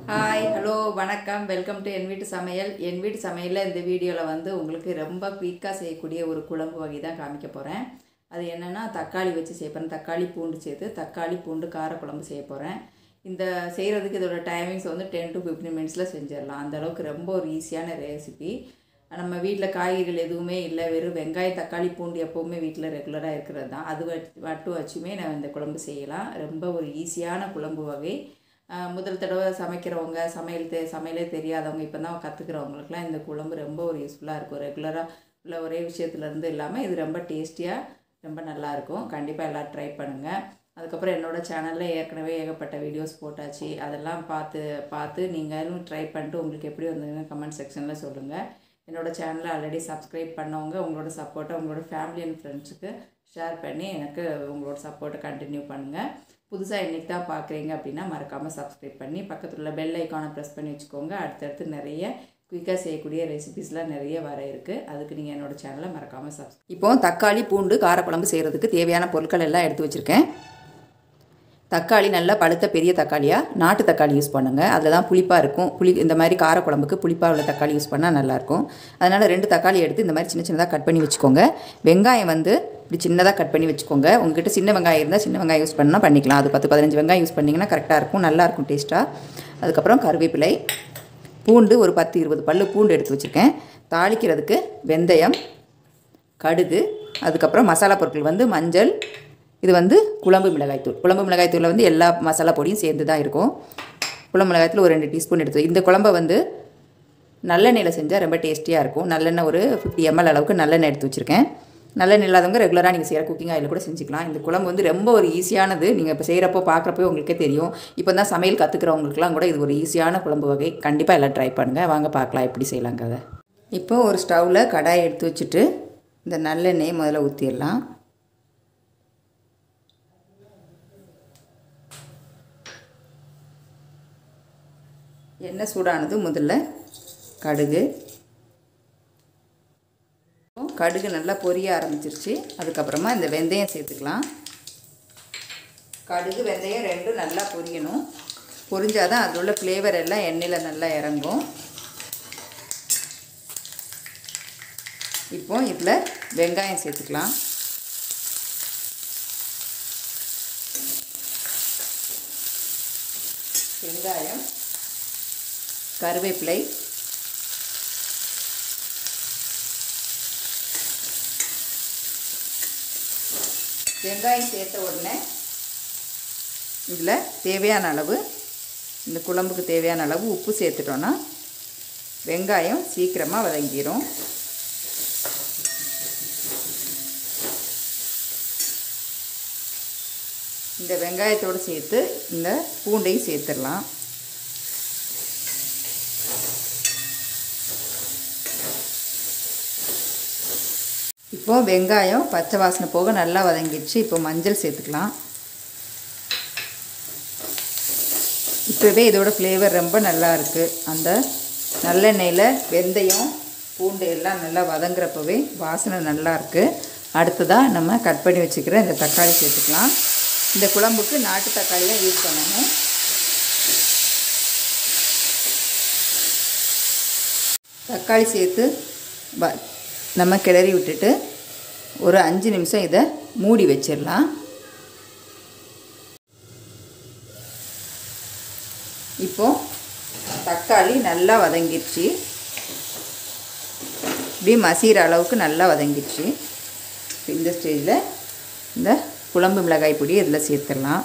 hi hello வணக்கம் welcome to என் வீட்டு சமையல் என் வீட்டு சமையலில் இந்த வீடியோவில் வந்து உங்களுக்கு ரொம்ப குயிக்காக செய்யக்கூடிய ஒரு குழம்பு வகை தான் காமிக்க போகிறேன் அது என்னென்னா தக்காளி வச்சு செய்ய போகிறேன் தக்காளி பூண்டு சேர்த்து தக்காளி பூண்டு காரக்குழம்பு செய்ய போகிறேன் இந்த செய்கிறதுக்கு இதோட டைமிங்ஸ் வந்து டென் டு ஃபிஃப்டீன் மினிட்ஸில் செஞ்சிடலாம் அந்த அளவுக்கு ரொம்ப ஒரு ஈஸியான ரெசிபி நம்ம வீட்டில் காய்கறிகள் எதுவுமே இல்லை வெறும் வெங்காயம் தக்காளி பூண்டு எப்போவுமே வீட்டில் ரெகுலராக இருக்கிறது தான் அது வச்சு மட்டும் வச்சுமே நான் இந்த குழம்பு செய்யலாம் ரொம்ப ஒரு ஈஸியான குழம்பு வகை ஆஹ் முதல் தடவை சமைக்கிறவங்க சமையல் தெ சமையலே தெரியாதவங்க இப்போ தான் கற்றுக்கிறவங்களுக்குலாம் இந்த குழம்பு ரொம்ப ஒரு யூஸ்ஃபுல்லாக இருக்கும் ரெகுலராக உள்ள ஒரே விஷயத்துலேருந்து இல்லாமல் இது ரொம்ப டேஸ்டியாக ரொம்ப நல்லாயிருக்கும் கண்டிப்பாக எல்லோரும் ட்ரை பண்ணுங்கள் அதுக்கப்புறம் என்னோடய சேனலில் ஏற்கனவே ஏகப்பட்ட வீடியோஸ் போட்டாச்சு அதெல்லாம் பார்த்து பார்த்து நீங்களும் ட்ரை பண்ணிட்டு உங்களுக்கு எப்படி வந்ததுன்னு கமெண்ட் செக்ஷனில் சொல்லுங்கள் என்னோட சேனலை ஆல்ரெடி சப்ஸ்கிரைப் பண்ணவங்க உங்களோட சப்போர்ட்டை உங்களோட ஃபேமிலி அண்ட் ஃப்ரெண்ட்ஸுக்கு ஷேர் பண்ணி எனக்கு உங்களோட சப்போர்ட்டை கண்டினியூ பண்ணுங்கள் புதுசாக இன்றைக்கி தான் பார்க்குறீங்க அப்படின்னா மறக்காமல் சப்ஸ்கிரைப் பண்ணி பக்கத்தில் உள்ள பெல் ஐக்கானை ப்ரெஸ் பண்ணி வச்சுக்கோங்க அடுத்தடுத்து நிறைய குயிக்காக செய்யக்கூடிய ரெசிபிஸ்லாம் நிறைய வர இருக்குது அதுக்கு நீங்கள் என்னோட சேனலை மறக்காமல் சப்ஸ்கிரைப் இப்போ தக்காளி பூண்டு காரக்குழம்பு செய்கிறதுக்கு தேவையான பொருட்கள் எல்லாம் எடுத்து வச்சுருக்கேன் தக்காளி நல்லா பழுத்த பெரிய தக்காளியாக நாட்டு தக்காளி யூஸ் பண்ணுங்கள் அதில் தான் புளிப்பாக இருக்கும் புளி இந்த மாதிரி காரக்குழம்புக்கு புளிப்பாக உள்ள தக்காளி யூஸ் பண்ணால் நல்லாயிருக்கும் அதனால் ரெண்டு தக்காளி எடுத்து இந்த மாதிரி சின்ன சின்னதாக கட் பண்ணி வச்சுக்கோங்க வெங்காயம் வந்து இப்படி சின்னதாக கட் பண்ணி வச்சுக்கோங்க உங்ககிட்ட சின்ன வெங்காயம் இருந்தால் சின்ன வெங்காயம் யூஸ் பண்ணால் பண்ணிக்கலாம் அது பத்து பதினஞ்சு வெங்காயம் யூஸ் பண்ணிங்கன்னா கரெக்டாக இருக்கும் நல்லாயிருக்கும் டேஸ்ட்டாக அதுக்கப்புறம் கருவேப்பிலை பூண்டு ஒரு பத்து இருபது பல்லு பூண்டு எடுத்து வச்சுருக்கேன் தாளிக்கிறதுக்கு வெந்தயம் கடுகு அதுக்கப்புறம் மசாலா பொருட்கள் வந்து மஞ்சள் இது வந்து குழம்பு மிளகாய்த்தூள் குழம்பு மிளகாய்த்தூளில் வந்து எல்லா மசாலா பொடியும் சேர்ந்து தான் இருக்கும் குழம்பு மிளகாய்த்தூள் ஒரு ரெண்டு டீஸ்பூன் எடுத்து இந்த குழம்பை வந்து நல்லெண்ணெயில் செஞ்சால் ரொம்ப டேஸ்டியாக இருக்கும் நல்லெண்ணெய் ஒரு ஃபிஃப்டி எம்எல் அளவுக்கு நல்லெண்ணெய் எடுத்து வச்சுருக்கேன் நல்லெண்ணெய் இல்லாதவங்க ரெகுலராக நீங்கள் செய்கிற குக்கிங் ஆயில் கூட செஞ்சுக்கலாம் இந்த குழம்பு வந்து ரொம்ப ஒரு ஈஸியானது நீங்கள் இப்போ செய்கிறப்போ பார்க்குறப்போ உங்களுக்கே தெரியும் இப்போ தான் சமையல் கற்றுக்கிறவங்களுக்குலாம் கூட இது ஒரு ஈஸியான குழம்பு வகை கண்டிப்பாக எல்லாம் ட்ரை பண்ணுங்கள் வாங்க பார்க்கலாம் எப்படி செய்யலாங்க அதை இப்போ ஒரு ஸ்டவ்வில் கடாய் எடுத்து வச்சுட்டு இந்த நல்லெண்ணெய் முதல்ல ஊற்றிடலாம் எண்ணெய் சூடானது முதல்ல கடுகு கடுகு நல்லா பொரிய ஆரம்பிச்சிருச்சு அதுக்கப்புறமா இந்த வெந்தயம் சேர்த்துக்கலாம் கடுகு வெந்தயம் ரெண்டும் நல்லா பொரியணும் பொரிஞ்சால் தான் அதில் உள்ள ஃப்ளேவர் எல்லாம் எண்ணெயில் நல்லா இறங்கும் இப்போ இதில் வெங்காயம் சேர்த்துக்கலாம் வெங்காயம் கருவேப்பிலை வெங்காயம் சேர்த்த உடனே இதில் தேவையான அளவு இந்த குழம்புக்கு தேவையான அளவு உப்பு சேர்த்துட்டோன்னா வெங்காயம் சீக்கிரமாக வதங்கிடும் இந்த வெங்காயத்தோடு சேர்த்து இந்த பூண்டையும் சேர்த்துடலாம் இப்போ வெங்காயம் பச்சை வாசனை போக நல்லா வதங்கிடுச்சு இப்போ மஞ்சள் சேர்த்துக்கலாம் இப்போவே இதோட ஃப்ளேவர் ரொம்ப நல்லா இருக்குது அந்த நல்லெண்ணெயில் வெந்தயம் பூண்டு எல்லாம் நல்லா வதங்குறப்பவே வாசனை நல்லா இருக்குது அடுத்ததாக நம்ம கட் பண்ணி வச்சுக்கிற இந்த தக்காளி சேர்த்துக்கலாம் இந்த குழம்புக்கு நாட்டு தக்காளி தான் யூஸ் பண்ணணும் தக்காளி சேர்த்து ப நம்ம கிளறி விட்டுட்டு ஒரு அஞ்சு நிமிஷம் இதை மூடி வச்சிடலாம் இப்போது தக்காளி நல்லா வதங்கிடுச்சு இப்படி மசிகிற அளவுக்கு நல்லா வதங்கிடுச்சு இந்த ஸ்டேஜில் இந்த குழம்பு மிளகாய் பொடி இதில் சேர்த்துடலாம்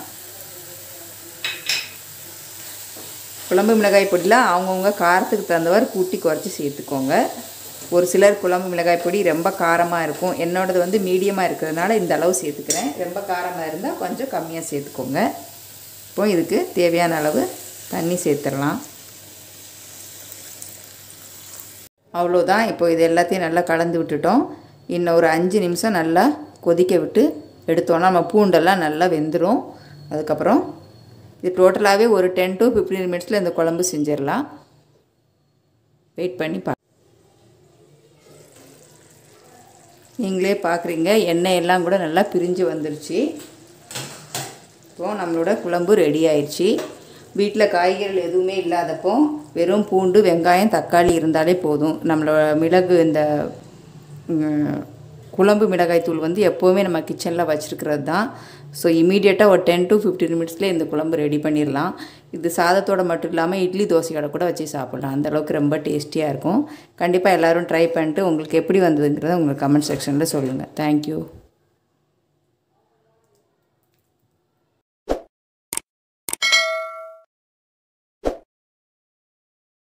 குழம்பு மிளகாய் பொடியில் அவங்கவுங்க காரத்துக்கு தகுந்தவாறு கூட்டி குறைச்சி சேர்த்துக்கோங்க ஒரு சிலர் குழம்பு மிளகாய் பொடி ரொம்ப காரமாக இருக்கும் என்னோடது வந்து மீடியமாக இருக்கிறதுனால இந்த அளவு சேர்த்துக்கிறேன் ரொம்ப காரமாக இருந்தால் கொஞ்சம் கம்மியாக சேர்த்துக்கோங்க இப்போ இதுக்கு தேவையான அளவு தண்ணி சேர்த்துடலாம் அவ்வளோதான் இப்போ இது எல்லாத்தையும் நல்லா கலந்து விட்டுட்டோம் இன்னும் ஒரு அஞ்சு நிமிஷம் நல்லா கொதிக்க விட்டு எடுத்தோன்னா நம்ம பூண்டெல்லாம் நல்லா வெந்துடும் அதுக்கப்புறம் இது டோட்டலாகவே ஒரு டென் டு ஃபிஃப்டீன் மினிட்ஸில் இந்த குழம்பு செஞ்சிடலாம் வெயிட் பண்ணி பா நீங்களே பார்க்குறீங்க எண்ணெய் எல்லாம் கூட நல்லா பிரிஞ்சு வந்துருச்சு இப்போது நம்மளோட குழம்பு ரெடி ஆயிடுச்சு வீட்டில் காய்கறிகள் எதுவுமே இல்லாதப்போ வெறும் பூண்டு வெங்காயம் தக்காளி இருந்தாலே போதும் நம்மளோட மிளகு இந்த ம், குழம்பு மிளகாய் தூள் வந்து எப்போவுமே நம்ம கிச்சனில் வச்சுருக்கிறது தான் ஸோ இமீடியட்டாக ஒரு டென் டு ஃபிஃப்டீன் மினிட்ஸ்லேயே இந்த குழம்பு ரெடி பண்ணிடலாம் இது சாதத்தோட மட்டும் இல்லாமல் இட்லி தோசையோட கூட வச்சு சாப்பிட்லாம் அந்த அளவுக்கு ரொம்ப டேஸ்டியாக இருக்கும் கண்டிப்பாக எல்லோரும் ட்ரை பண்ணிட்டு உங்களுக்கு எப்படி வந்ததுங்கிறத உங்களுக்கு கமெண்ட் செக்ஷனில் சொல்லுங்கள் தேங்க்யூ